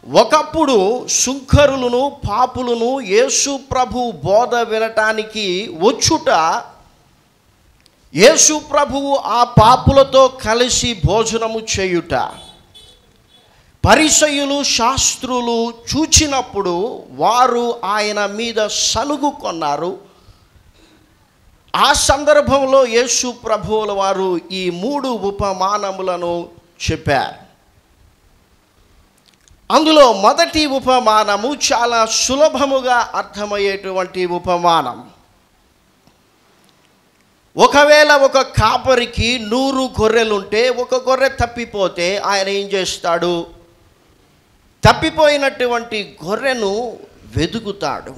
ఒకప్పుడు శుంకరులను పాపులను యేసు ప్రభు బోధ వినటానికి వచ్చుట యేసు ప్రభువు ఆ పాపులతో కలిసి భోజనము చేయుట పరిసయులు శాస్త్రులు చూచినప్పుడు వారు ఆయన మీద సనుగు కొన్నారు ఆ సందర్భంలో యేసు ప్రభువుల వారు ఈ మూడు ఉపమానములను చెప్పారు అందులో మొదటి ఉపమానము చాలా సులభముగా అర్థమయ్యేటువంటి ఉపమానం ఒకవేళ ఒక కాపరికి నూరు గొర్రెలుంటే ఒక గొర్రె తప్పిపోతే ఆయన ఏం చేస్తాడు తప్పిపోయినటువంటి గొర్రెను వెతుకుతాడు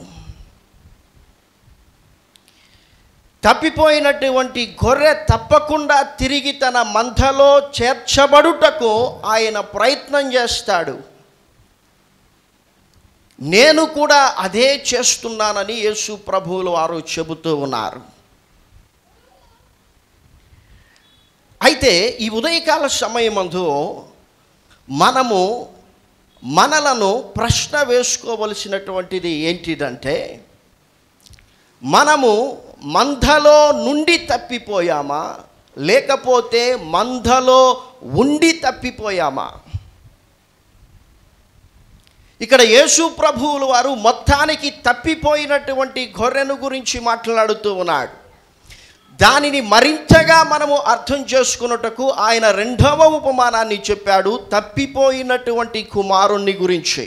తప్పిపోయినటువంటి గొర్రె తప్పకుండా తిరిగి తన మందలో చేర్చబడుటకు ఆయన ప్రయత్నం చేస్తాడు నేను కూడా అదే చేస్తున్నానని యేసు ప్రభువులు వారు చెబుతూ ఉన్నారు అయితే ఈ ఉదయకాల సమయమందు మనము మనలను ప్రశ్న వేసుకోవలసినటువంటిది ఏంటిదంటే మనము మందలో నుండి తప్పిపోయామా లేకపోతే మందలో ఉండి తప్పిపోయామా ఇక్కడ యేసు ప్రభువులు వారు మొత్తానికి తప్పిపోయినటువంటి గొర్రెను గురించి మాట్లాడుతూ ఉన్నాడు దానిని మరింతగా మనము అర్థం చేసుకున్నటకు ఆయన రెండవ ఉపమానాన్ని చెప్పాడు తప్పిపోయినటువంటి కుమారుణ్ణి గురించి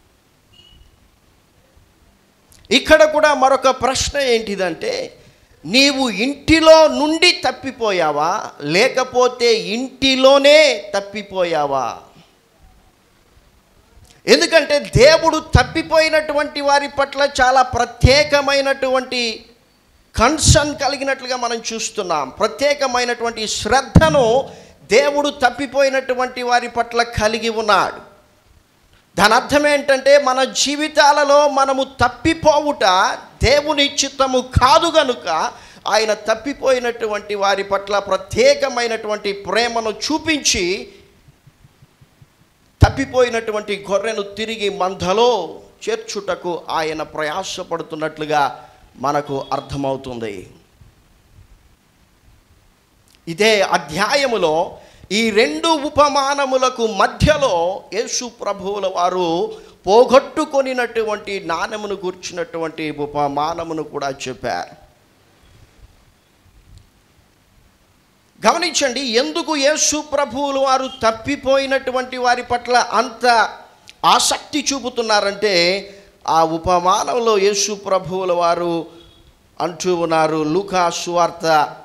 ఇక్కడ కూడా మరొక ప్రశ్న ఏంటిదంటే నీవు ఇంటిలో నుండి తప్పిపోయావా లేకపోతే ఇంటిలోనే తప్పిపోయావా ఎందుకంటే దేవుడు తప్పిపోయినటువంటి వారి పట్ల చాలా ప్రత్యేకమైనటువంటి కన్సర్న్ కలిగినట్లుగా మనం చూస్తున్నాం ప్రత్యేకమైనటువంటి శ్రద్ధను దేవుడు తప్పిపోయినటువంటి వారి పట్ల కలిగి ఉన్నాడు దాని అర్థం ఏంటంటే మన జీవితాలలో మనము తప్పిపోవుట దేవుని చిత్తము కాదు గనుక ఆయన తప్పిపోయినటువంటి వారి పట్ల ప్రత్యేకమైనటువంటి ప్రేమను చూపించి తప్పిపోయినటువంటి గొర్రెను తిరిగి మందలో చేర్చుటకు ఆయన ప్రయాసపడుతున్నట్లుగా మనకు అర్థమవుతుంది ఇదే అధ్యాయములో ఈ రెండు ఉపమానములకు మధ్యలో యేసు ప్రభువుల వారు పోగొట్టుకొనినటువంటి నాణెమును కూర్చున్నటువంటి ఉపమానమును కూడా చెప్పారు గమనించండి ఎందుకు యేసు ప్రభువులు వారు తప్పిపోయినటువంటి వారి పట్ల అంత ఆసక్తి చూపుతున్నారంటే ఆ ఉపమానంలో యేసు ప్రభువుల వారు అంటూ ఉన్నారు లూకా సువార్త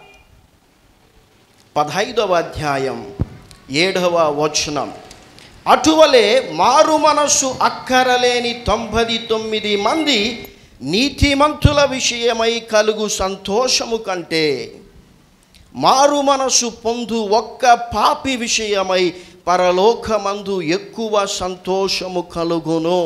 పదహైదవ అధ్యాయం ఏడవ వచనం అటువలే మారు మనస్సు అక్కరలేని తొంభై తొమ్మిది మంది నీతిమంతుల విషయమై కలుగు సంతోషము కంటే మారు మనసు పొందు ఒక్క పాపి విషయమై పరలోకమందు ఎక్కువ సంతోషము కలుగును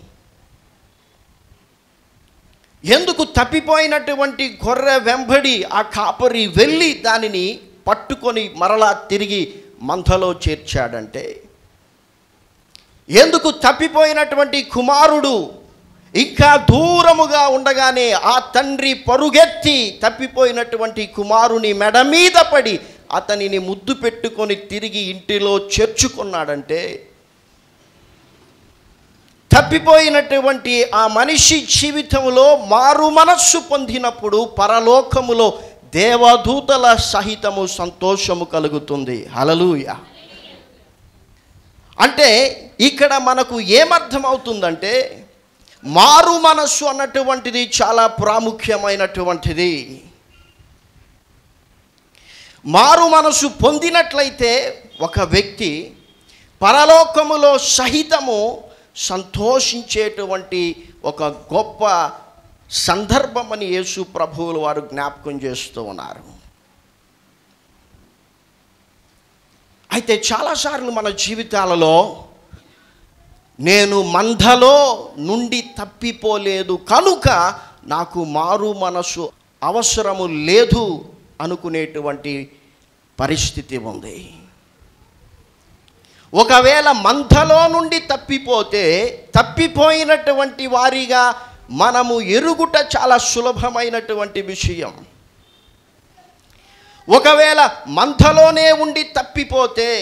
ఎందుకు తప్పిపోయినటువంటి గొర్రె వెంబడి ఆ కాపరి వెళ్ళి దానిని పట్టుకొని మరలా తిరిగి మంథలో చేర్చాడంటే ఎందుకు తప్పిపోయినటువంటి కుమారుడు ఇంకా దూరముగా ఉండగానే ఆ తండ్రి పరుగెత్తి తప్పిపోయినటువంటి కుమారుని మెడ మీద పడి అతనిని ముద్దు పెట్టుకొని తిరిగి ఇంటిలో చేర్చుకున్నాడంటే తప్పిపోయినటువంటి ఆ మనిషి జీవితంలో మారు మనస్సు పొందినప్పుడు పరలోకములో దేవదూతల సహితము సంతోషము కలుగుతుంది హలలుయ అంటే ఇక్కడ మనకు ఏమర్థమవుతుందంటే మారు మనస్సు అన్నటువంటిది చాలా ప్రాముఖ్యమైనటువంటిది మారు మనసు పొందినట్లయితే ఒక వ్యక్తి పరలోకములో సహితము సంతోషించేటువంటి ఒక గొప్ప సందర్భమని యేసు ప్రభువులు వారు జ్ఞాపకం చేస్తూ ఉన్నారు అయితే చాలాసార్లు మన జీవితాలలో నేను మందలో నుండి తప్పిపోలేదు కనుక నాకు మారు మనసు అవసరము లేదు అనుకునేటువంటి పరిస్థితి ఉంది ఒకవేళ మంథలో నుండి తప్పిపోతే తప్పిపోయినటువంటి వారిగా మనము ఎరుగుట చాలా సులభమైనటువంటి విషయం ఒకవేళ మంథలోనే ఉండి తప్పిపోతే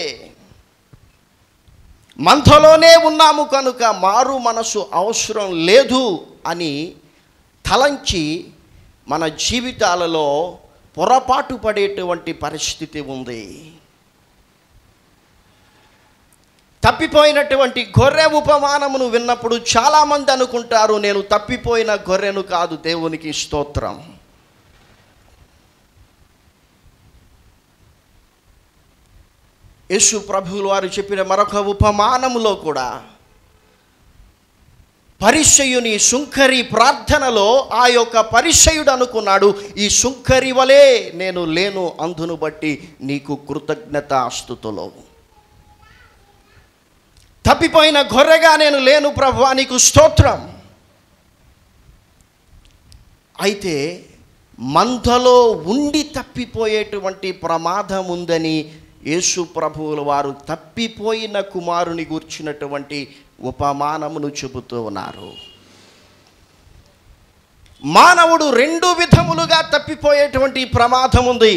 మంథలోనే ఉన్నాము కనుక మారు మనసు అవసరం లేదు అని తలంచి మన జీవితాలలో పొరపాటు పడేటువంటి పరిస్థితి ఉంది తప్పిపోయినటువంటి గొర్రె ఉపమానమును విన్నప్పుడు చాలామంది అనుకుంటారు నేను తప్పిపోయిన గొర్రెను కాదు దేవునికి స్తోత్రం యేసు ప్రభువులు వారు చెప్పిన మరొక ఉపమానములో కూడా పరిసయుని సుంకరి ప్రార్థనలో ఆ యొక్క పరిసయుడు అనుకున్నాడు ఈ సుంకరి వలె నేను లేను అందును బట్టి నీకు కృతజ్ఞత ఆస్తుతులో తప్పిపోయిన గొర్రెగా నేను లేను ప్రభు నీకు స్తోత్రం అయితే మందలో ఉండి తప్పిపోయేటువంటి ప్రమాదం ఉందని యేసు ప్రభువుల వారు తప్పిపోయిన కుమారుని గూర్చినటువంటి ఉపమానమును చెబుతూ ఉన్నారు మానవుడు రెండు విధములుగా తప్పిపోయేటువంటి ప్రమాదం ఉంది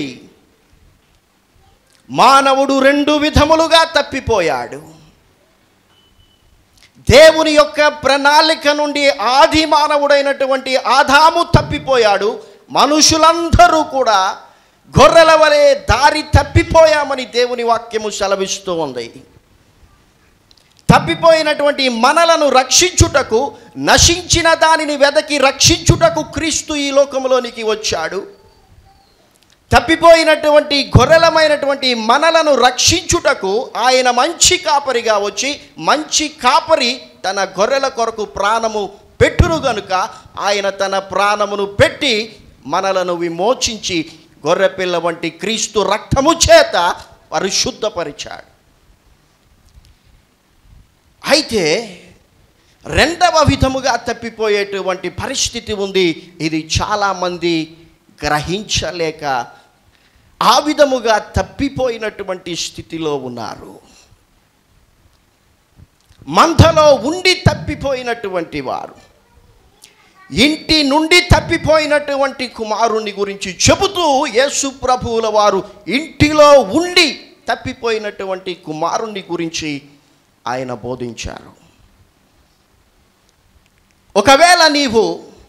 మానవుడు రెండు విధములుగా తప్పిపోయాడు దేవుని యొక్క ప్రణాళిక నుండి ఆది మానవుడైనటువంటి ఆదాము తప్పిపోయాడు మనుషులందరూ కూడా గొర్రెల వలె దారి తప్పిపోయామని దేవుని వాక్యము సెలవిస్తూ ఉంది తప్పిపోయినటువంటి మనలను రక్షించుటకు నశించిన దానిని వెదకి రక్షించుటకు క్రీస్తు ఈ లోకంలోనికి వచ్చాడు తప్పిపోయినటువంటి గొర్రెలమైనటువంటి మనలను రక్షించుటకు ఆయన మంచి కాపరిగా వచ్చి మంచి కాపరి తన గొర్రెల కొరకు ప్రాణము పెట్టును గనుక ఆయన తన ప్రాణమును పెట్టి మనలను విమోచించి గొర్రెపిల్ల వంటి క్రీస్తు రక్తము చేత పరిశుద్ధపరిచాడు అయితే రెండవ విధముగా తప్పిపోయేటువంటి పరిస్థితి ఉంది ఇది చాలామంది గ్రహించలేక ఆ విధముగా తప్పిపోయినటువంటి స్థితిలో ఉన్నారు మందలో ఉండి తప్పిపోయినటువంటి వారు ఇంటి నుండి తప్పిపోయినటువంటి కుమారుని గురించి చెబుతూ యేసు ప్రభువుల వారు ఇంటిలో ఉండి తప్పిపోయినటువంటి కుమారుని గురించి ఆయన బోధించారు ఒకవేళ నీవు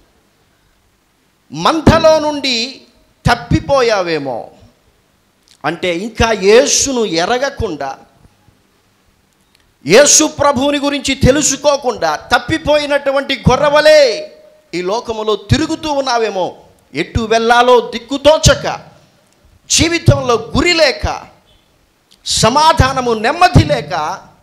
మంథలో నుండి తప్పిపోయావేమో అంటే ఇంకా యేసును ఎరగకుండా యేసు ప్రభువుని గురించి తెలుసుకోకుండా తప్పిపోయినటువంటి గొర్రవలే ఈ లోకములో తిరుగుతూ ఉన్నావేమో ఎటు వెళ్ళాలో దిక్కుతోచక జీవితంలో గురి లేక సమాధానము నెమ్మది లేక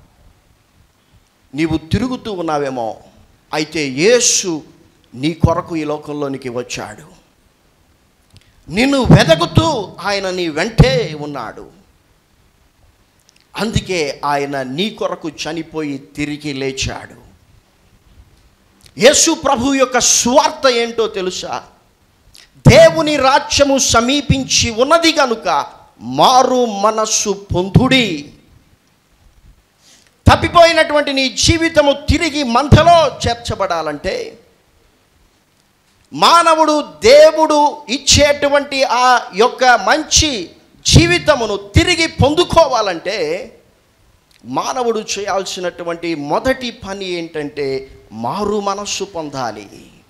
నీవు తిరుగుతూ ఉన్నావేమో అయితే యేసు నీ కొరకు ఈ లోకంలోనికి వచ్చాడు నిన్ను వెదకుతూ ఆయన నీ వెంటే ఉన్నాడు అందుకే ఆయన నీ కొరకు చనిపోయి తిరిగి లేచాడు యేసు ప్రభు యొక్క స్వార్థ ఏంటో తెలుసా దేవుని రాజ్యము సమీపించి ఉన్నది కనుక మారు మనస్సు పొందుడి తప్పిపోయినటువంటి నీ జీవితము తిరిగి మంథలో చేర్చబడాలంటే మానవుడు దేవుడు ఇచ్చేటువంటి ఆ యొక్క మంచి జీవితమును తిరిగి పొందుకోవాలంటే మానవుడు చేయాల్సినటువంటి మొదటి పని ఏంటంటే మారు మనస్సు పొందాలి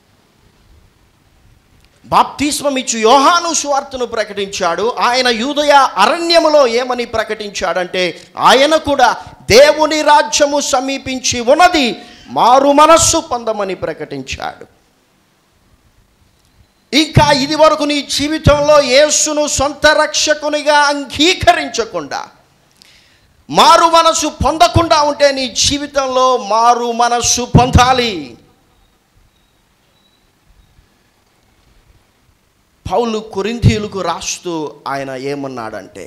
బాప్తిస్మం ఇచ్చు యోహాను సువార్తను ప్రకటించాడు ఆయన యూదయ అరణ్యములో ఏమని ప్రకటించాడంటే ఆయన కూడా దేవుని రాజ్యము సమీపించి ఉన్నది మారు మనస్సు పొందమని ప్రకటించాడు ఇంకా ఇది వరకు నీ జీవితంలో యేసును సొంత రక్షకునిగా అంగీకరించకుండా మారు మనస్సు పొందకుండా ఉంటే నీ జీవితంలో మారు మనస్సు పొందాలి పౌలు కొరింథీయులకు రాస్తూ ఆయన ఏమన్నాడంటే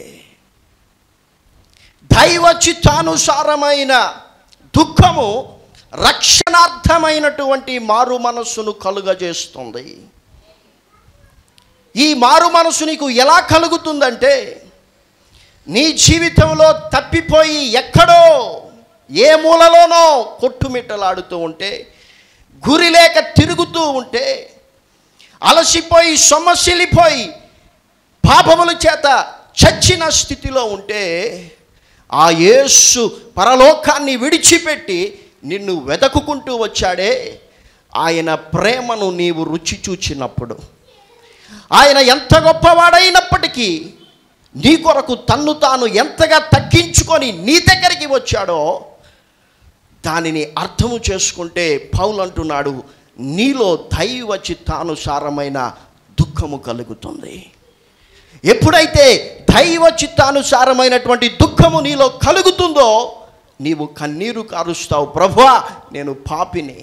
దైవ చిత్తానుసారమైన దుఃఖము రక్షణార్థమైనటువంటి మారు మనస్సును కలుగజేస్తుంది ఈ మారు మనసు నీకు ఎలా కలుగుతుందంటే నీ జీవితంలో తప్పిపోయి ఎక్కడో ఏ మూలలోనో కొట్టుమిట్టలాడుతూ ఉంటే గురి లేక తిరుగుతూ ఉంటే అలసిపోయి సొమ్మసిల్లిపోయి పాపముల చేత చచ్చిన స్థితిలో ఉంటే ఆ యేసు పరలోకాన్ని విడిచిపెట్టి నిన్ను వెతకుకుంటూ వచ్చాడే ఆయన ప్రేమను నీవు రుచి చూచినప్పుడు ఆయన ఎంత గొప్పవాడైనప్పటికీ నీ కొరకు తన్ను తాను ఎంతగా తగ్గించుకొని నీ దగ్గరికి వచ్చాడో దానిని అర్థము చేసుకుంటే పౌలు అంటున్నాడు నీలో దైవ చిత్తానుసారమైన దుఃఖము కలుగుతుంది ఎప్పుడైతే దైవ చిత్తానుసారమైనటువంటి దుఃఖము నీలో కలుగుతుందో నీవు కన్నీరు కారుస్తావు ప్రభువా నేను పాపిని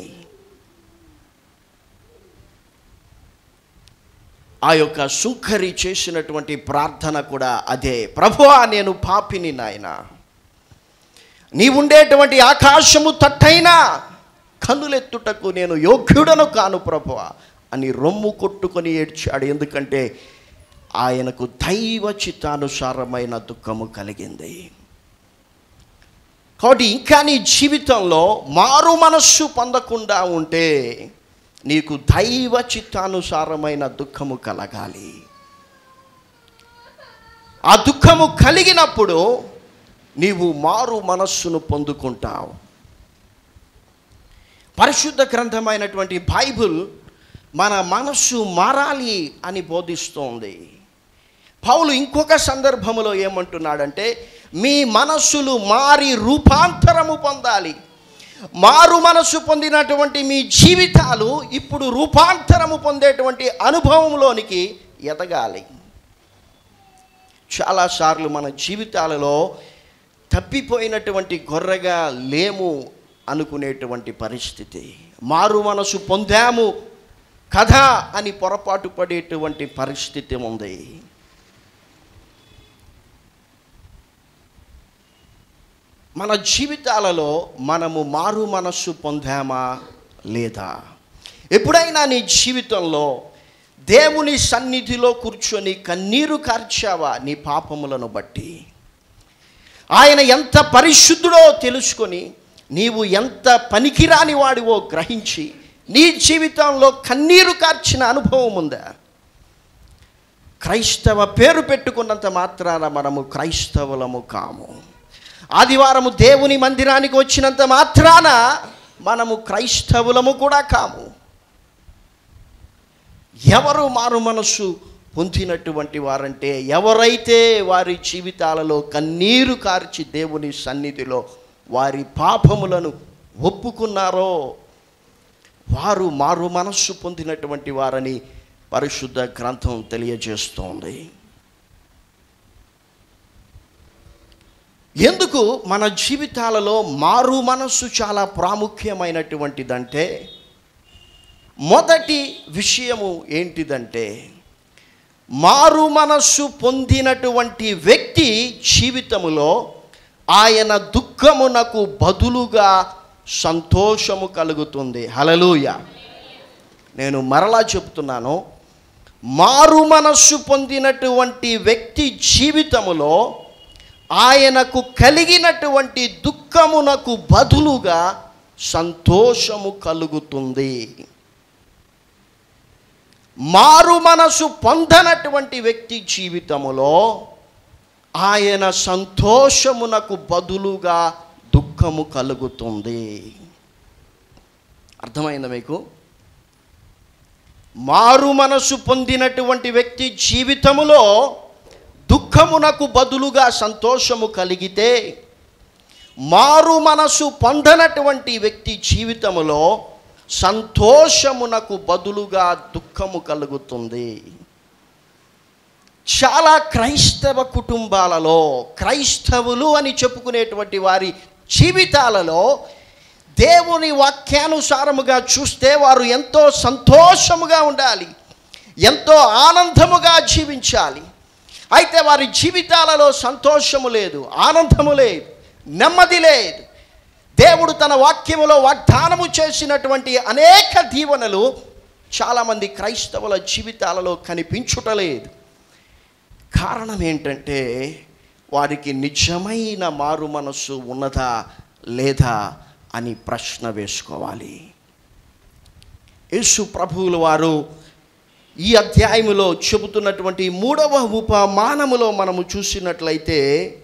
ఆ యొక్క సుంకరి చేసినటువంటి ప్రార్థన కూడా అదే ప్రభువా నేను పాపిని నాయన నీవుండేటువంటి ఆకాశము తట్టైనా కన్నులెత్తుటకు నేను యోగ్యుడను కాను ప్రభువా అని రొమ్ము కొట్టుకొని ఏడ్చాడు ఎందుకంటే ఆయనకు దైవ చిత్తానుసారమైన దుఃఖము కలిగింది కాబట్టి ఇంకా నీ జీవితంలో మారు మనస్సు పొందకుండా ఉంటే నీకు దైవ చిత్తానుసారమైన దుఃఖము కలగాలి ఆ దుఃఖము కలిగినప్పుడు నీవు మారు మనస్సును పొందుకుంటావు పరిశుద్ధ గ్రంథమైనటువంటి బైబిల్ మన మనస్సు మారాలి అని బోధిస్తోంది పౌలు ఇంకొక సందర్భములో ఏమంటున్నాడంటే మీ మనస్సులు మారి రూపాంతరము పొందాలి మారు మనస్సు పొందినటువంటి మీ జీవితాలు ఇప్పుడు రూపాంతరము పొందేటువంటి అనుభవంలోనికి ఎదగాలి చాలాసార్లు మన జీవితాలలో తప్పిపోయినటువంటి గొర్రెగా లేము అనుకునేటువంటి పరిస్థితి మారు మనసు పొందాము కదా అని పొరపాటు పడేటువంటి పరిస్థితి ఉంది మన జీవితాలలో మనము మారు మనస్సు పొందామా లేదా ఎప్పుడైనా నీ జీవితంలో దేవుని సన్నిధిలో కూర్చొని కన్నీరు కార్చావా నీ పాపములను బట్టి ఆయన ఎంత పరిశుద్ధుడో తెలుసుకొని నీవు ఎంత పనికిరాని వాడివో గ్రహించి నీ జీవితంలో కన్నీరు కార్చిన అనుభవం ఉందా క్రైస్తవ పేరు పెట్టుకున్నంత మాత్రాన మనము క్రైస్తవులము కాము ఆదివారము దేవుని మందిరానికి వచ్చినంత మాత్రాన మనము క్రైస్తవులము కూడా కాము ఎవరు మారు మనస్సు పొందినటువంటి వారంటే ఎవరైతే వారి జీవితాలలో కన్నీరు కార్చి దేవుని సన్నిధిలో వారి పాపములను ఒప్పుకున్నారో వారు మారు మనస్సు పొందినటువంటి వారని పరిశుద్ధ గ్రంథం తెలియజేస్తోంది ఎందుకు మన జీవితాలలో మారు మనస్సు చాలా ప్రాముఖ్యమైనటువంటిదంటే మొదటి విషయము ఏంటిదంటే మారు మనస్సు పొందినటువంటి వ్యక్తి జీవితములో ఆయన దుఃఖమునకు బదులుగా సంతోషము కలుగుతుంది హలలుయ నేను మరలా చెప్తున్నాను మారు మనస్సు పొందినటువంటి వ్యక్తి జీవితములో ఆయనకు కలిగినటువంటి దుఃఖమునకు బదులుగా సంతోషము కలుగుతుంది మారు మనసు పొందనటువంటి వ్యక్తి జీవితములో ఆయన సంతోషమునకు బదులుగా దుఃఖము కలుగుతుంది అర్థమైందా మీకు మారు మనసు పొందినటువంటి వ్యక్తి జీవితములో దుఃఖమునకు బదులుగా సంతోషము కలిగితే మారు మనసు పొందనటువంటి వ్యక్తి జీవితములో సంతోషమునకు బదులుగా దుఃఖము కలుగుతుంది చాలా క్రైస్తవ కుటుంబాలలో క్రైస్తవులు అని చెప్పుకునేటువంటి వారి జీవితాలలో దేవుని వాక్యానుసారముగా చూస్తే వారు ఎంతో సంతోషముగా ఉండాలి ఎంతో ఆనందముగా జీవించాలి అయితే వారి జీవితాలలో సంతోషము లేదు ఆనందము లేదు నెమ్మది లేదు దేవుడు తన వాక్యములో వాగ్దానము చేసినటువంటి అనేక దీవెనలు చాలామంది క్రైస్తవుల జీవితాలలో కనిపించుటలేదు కారణం ఏంటంటే వారికి నిజమైన మారు మనస్సు ఉన్నదా లేదా అని ప్రశ్న వేసుకోవాలి యేసు ప్రభువుల వారు ఈ అధ్యాయములో చెబుతున్నటువంటి మూడవ ఉపమానములో మనము చూసినట్లయితే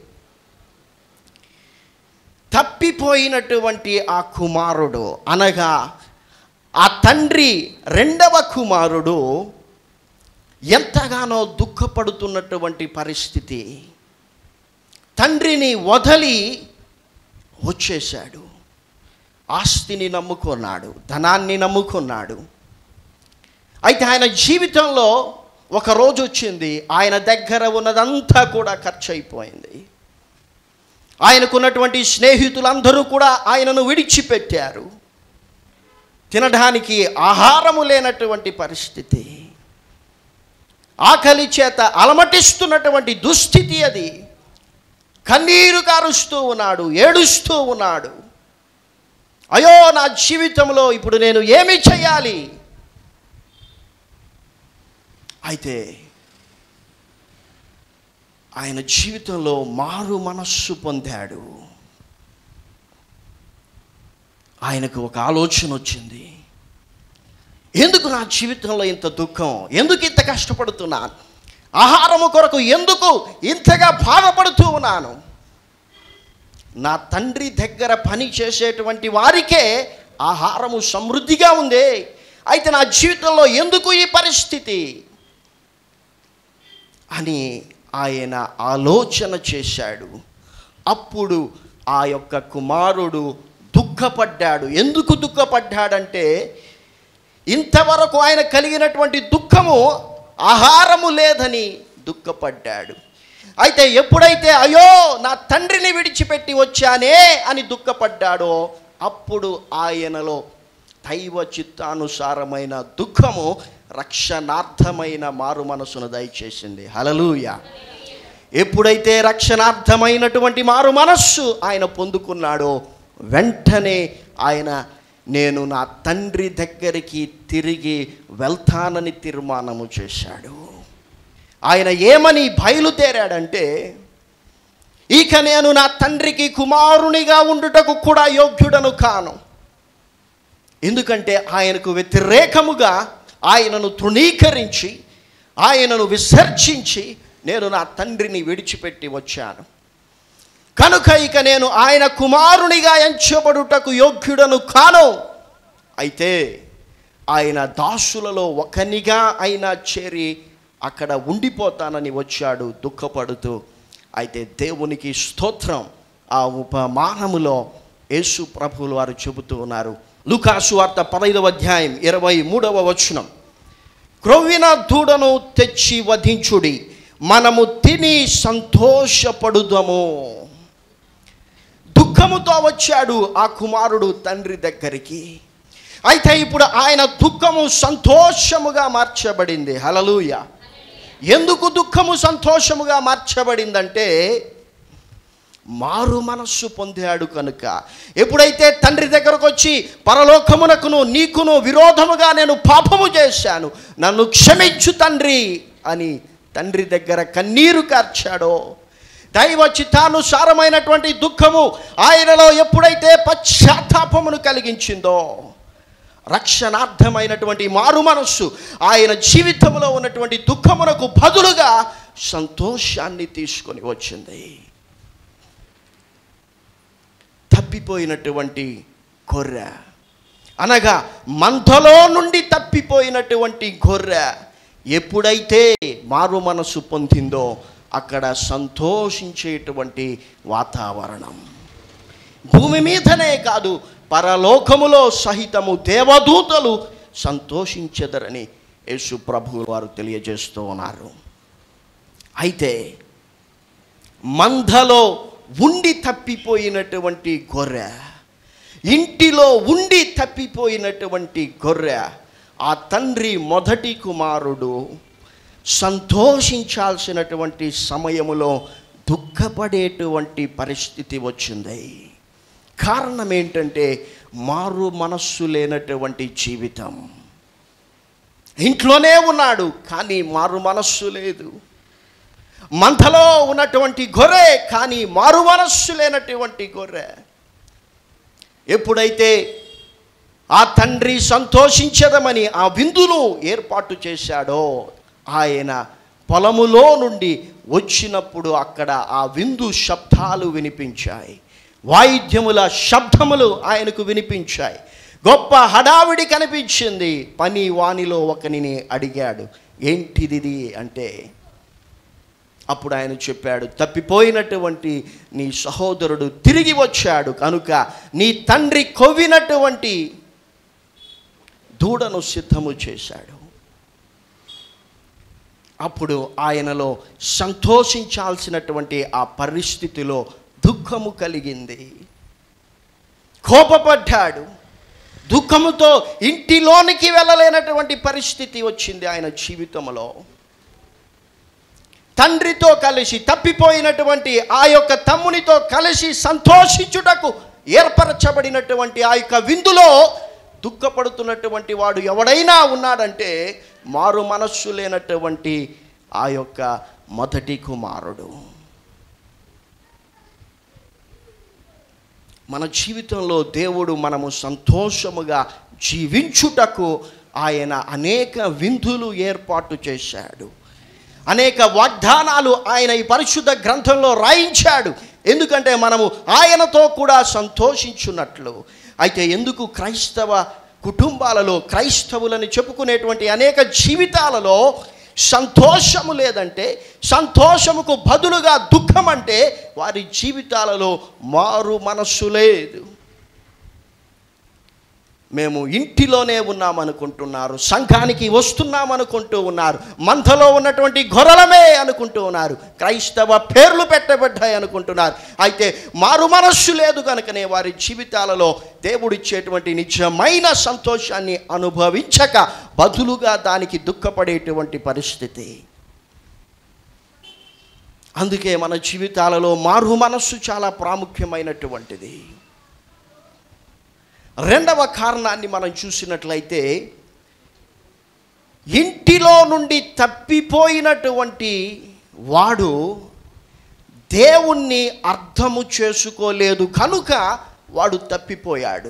తప్పిపోయినటువంటి ఆ కుమారుడు అనగా ఆ తండ్రి రెండవ కుమారుడు ఎంతగానో దుఃఖపడుతున్నటువంటి పరిస్థితి తండ్రిని వదలి వచ్చేశాడు ఆస్తిని నమ్ముకున్నాడు ధనాన్ని నమ్ముకున్నాడు అయితే ఆయన జీవితంలో ఒక రోజు వచ్చింది ఆయన దగ్గర ఉన్నదంతా కూడా ఖర్చు అయిపోయింది ఆయనకున్నటువంటి స్నేహితులందరూ కూడా ఆయనను విడిచిపెట్టారు తినడానికి ఆహారము లేనటువంటి పరిస్థితి ఆకలి చేత అలమటిస్తున్నటువంటి దుస్థితి అది కన్నీరు కారుస్తూ ఉన్నాడు ఏడుస్తూ ఉన్నాడు అయ్యో నా జీవితంలో ఇప్పుడు నేను ఏమి చేయాలి అయితే ఆయన జీవితంలో మారు మనస్సు పొందాడు ఆయనకు ఒక ఆలోచన వచ్చింది ఎందుకు నా జీవితంలో ఇంత దుఃఖం ఎందుకు ఇంత కష్టపడుతున్నాను ఆహారము కొరకు ఎందుకు ఇంతగా బాధపడుతూ ఉన్నాను నా తండ్రి దగ్గర పని చేసేటువంటి వారికే ఆహారము సమృద్ధిగా ఉంది అయితే నా జీవితంలో ఎందుకు ఈ పరిస్థితి అని ఆయన ఆలోచన చేశాడు అప్పుడు ఆ యొక్క కుమారుడు దుఃఖపడ్డాడు ఎందుకు దుఃఖపడ్డాడంటే ఇంతవరకు ఆయన కలిగినటువంటి దుఃఖము ఆహారము లేదని దుఃఖపడ్డాడు అయితే ఎప్పుడైతే అయ్యో నా తండ్రిని విడిచిపెట్టి వచ్చానే అని దుఃఖపడ్డాడో అప్పుడు ఆయనలో దైవ చిత్తానుసారమైన దుఃఖము రక్షణార్థమైన మారు మనసును దయచేసింది హలలుయ ఎప్పుడైతే రక్షణార్థమైనటువంటి మారు మనస్సు ఆయన పొందుకున్నాడో వెంటనే ఆయన నేను నా తండ్రి దగ్గరికి తిరిగి వెళ్తానని తీర్మానము చేశాడు ఆయన ఏమని బయలుదేరాడంటే ఇక నేను నా తండ్రికి కుమారునిగా ఉండుటకు కూడా యోగ్యుడను కాను ఎందుకంటే ఆయనకు వ్యతిరేకముగా ఆయనను తృణీకరించి ఆయనను విసర్జించి నేను నా తండ్రిని విడిచిపెట్టి వచ్చాను కనుక ఇక నేను ఆయన కుమారునిగా ఎంచబడుటకు యోగ్యుడను కాను అయితే ఆయన దాసులలో ఒకనిగా అయినా చేరి అక్కడ ఉండిపోతానని వచ్చాడు దుఃఖపడుతూ అయితే దేవునికి స్తోత్రం ఆ ఉపమానములో యేసు ప్రభువులు వారు చెబుతూ ఉన్నారు లుకాసు వార్త పదైదవ అధ్యాయం ఇరవై మూడవ వచనం క్రొవ్విన దూడను తెచ్చి వధించుడి మనము తిని సంతోషపడుదము దుఃఖముతో వచ్చాడు ఆ కుమారుడు తండ్రి దగ్గరికి అయితే ఇప్పుడు ఆయన దుఃఖము సంతోషముగా మార్చబడింది హలలుయ ఎందుకు దుఃఖము సంతోషముగా మార్చబడిందంటే మారు మనస్సు పొందాడు కనుక ఎప్పుడైతే తండ్రి దగ్గరకు వచ్చి పరలోకమునకును నీకును విరోధముగా నేను పాపము చేశాను నన్ను క్షమించు తండ్రి అని తండ్రి దగ్గర కన్నీరు కార్చాడో దైవ చిత్తానుసారమైనటువంటి దుఃఖము ఆయనలో ఎప్పుడైతే పశ్చాత్తాపమును కలిగించిందో రక్షణార్థమైనటువంటి మారు మనస్సు ఆయన జీవితంలో ఉన్నటువంటి దుఃఖమునకు బదులుగా సంతోషాన్ని తీసుకొని వచ్చింది తప్పిపోయినటువంటి గొర్రె అనగా మందలో నుండి తప్పిపోయినటువంటి గొర్రె ఎప్పుడైతే మారు మనసు పొందిందో అక్కడ సంతోషించేటువంటి వాతావరణం భూమి మీదనే కాదు పరలోకములో సహితము దేవదూతలు సంతోషించెదరని యేసు ప్రభువు వారు తెలియజేస్తూ ఉన్నారు అయితే మందలో ఉండి తప్పిపోయినటువంటి గొర్రె ఇంటిలో ఉండి తప్పిపోయినటువంటి గొర్రె ఆ తండ్రి మొదటి కుమారుడు సంతోషించాల్సినటువంటి సమయములో దుఃఖపడేటువంటి పరిస్థితి వచ్చింది కారణం ఏంటంటే మారు మనస్సు లేనటువంటి జీవితం ఇంట్లోనే ఉన్నాడు కానీ మారు మనస్సు లేదు మంథలో ఉన్నటువంటి గొర్రె కానీ మారు మనస్సు లేనటువంటి గొర్రె ఎప్పుడైతే ఆ తండ్రి సంతోషించదమని ఆ విందును ఏర్పాటు చేశాడో ఆయన పొలములో నుండి వచ్చినప్పుడు అక్కడ ఆ విందు శబ్దాలు వినిపించాయి వాయిద్యముల శబ్దములు ఆయనకు వినిపించాయి గొప్ప హడావిడి కనిపించింది పని వానిలో ఒకనిని అడిగాడు ఏంటిది అంటే అప్పుడు ఆయన చెప్పాడు తప్పిపోయినటువంటి నీ సహోదరుడు తిరిగి వచ్చాడు కనుక నీ తండ్రి కొవ్వినటువంటి దూడను సిద్ధము చేశాడు అప్పుడు ఆయనలో సంతోషించాల్సినటువంటి ఆ పరిస్థితిలో దుఃఖము కలిగింది కోపపడ్డాడు దుఃఖముతో ఇంటిలోనికి వెళ్ళలేనటువంటి పరిస్థితి వచ్చింది ఆయన జీవితంలో తండ్రితో కలిసి తప్పిపోయినటువంటి ఆ యొక్క తమ్మునితో కలిసి సంతోషించుటకు ఏర్పరచబడినటువంటి ఆ యొక్క విందులో దుఃఖపడుతున్నటువంటి వాడు ఎవడైనా ఉన్నాడంటే మారు మనస్సు లేనటువంటి ఆ యొక్క మొదటి కుమారుడు మన జీవితంలో దేవుడు మనము సంతోషముగా జీవించుటకు ఆయన అనేక విందులు ఏర్పాటు చేశాడు అనేక వాగ్దానాలు ఆయన ఈ పరిశుద్ధ గ్రంథంలో రాయించాడు ఎందుకంటే మనము ఆయనతో కూడా సంతోషించున్నట్లు అయితే ఎందుకు క్రైస్తవ కుటుంబాలలో క్రైస్తవులని చెప్పుకునేటువంటి అనేక జీవితాలలో సంతోషము లేదంటే సంతోషముకు బదులుగా దుఃఖం అంటే వారి జీవితాలలో మారు మనస్సు లేదు మేము ఇంటిలోనే ఉన్నామనుకుంటున్నారు సంఘానికి వస్తున్నామనుకుంటూ ఉన్నారు మంథలో ఉన్నటువంటి గొర్రెలమే అనుకుంటూ ఉన్నారు క్రైస్తవ పేర్లు పెట్టబడ్డాయి అనుకుంటున్నారు అయితే మారు మనస్సు లేదు కనుకనే వారి జీవితాలలో దేవుడిచ్చేటువంటి నిజమైన సంతోషాన్ని అనుభవించక బదులుగా దానికి దుఃఖపడేటువంటి పరిస్థితి అందుకే మన జీవితాలలో మారు మనస్సు చాలా ప్రాముఖ్యమైనటువంటిది రెండవ కారణాన్ని మనం చూసినట్లయితే ఇంటిలో నుండి తప్పిపోయినటువంటి వాడు దేవుణ్ణి అర్థము చేసుకోలేదు కనుక వాడు తప్పిపోయాడు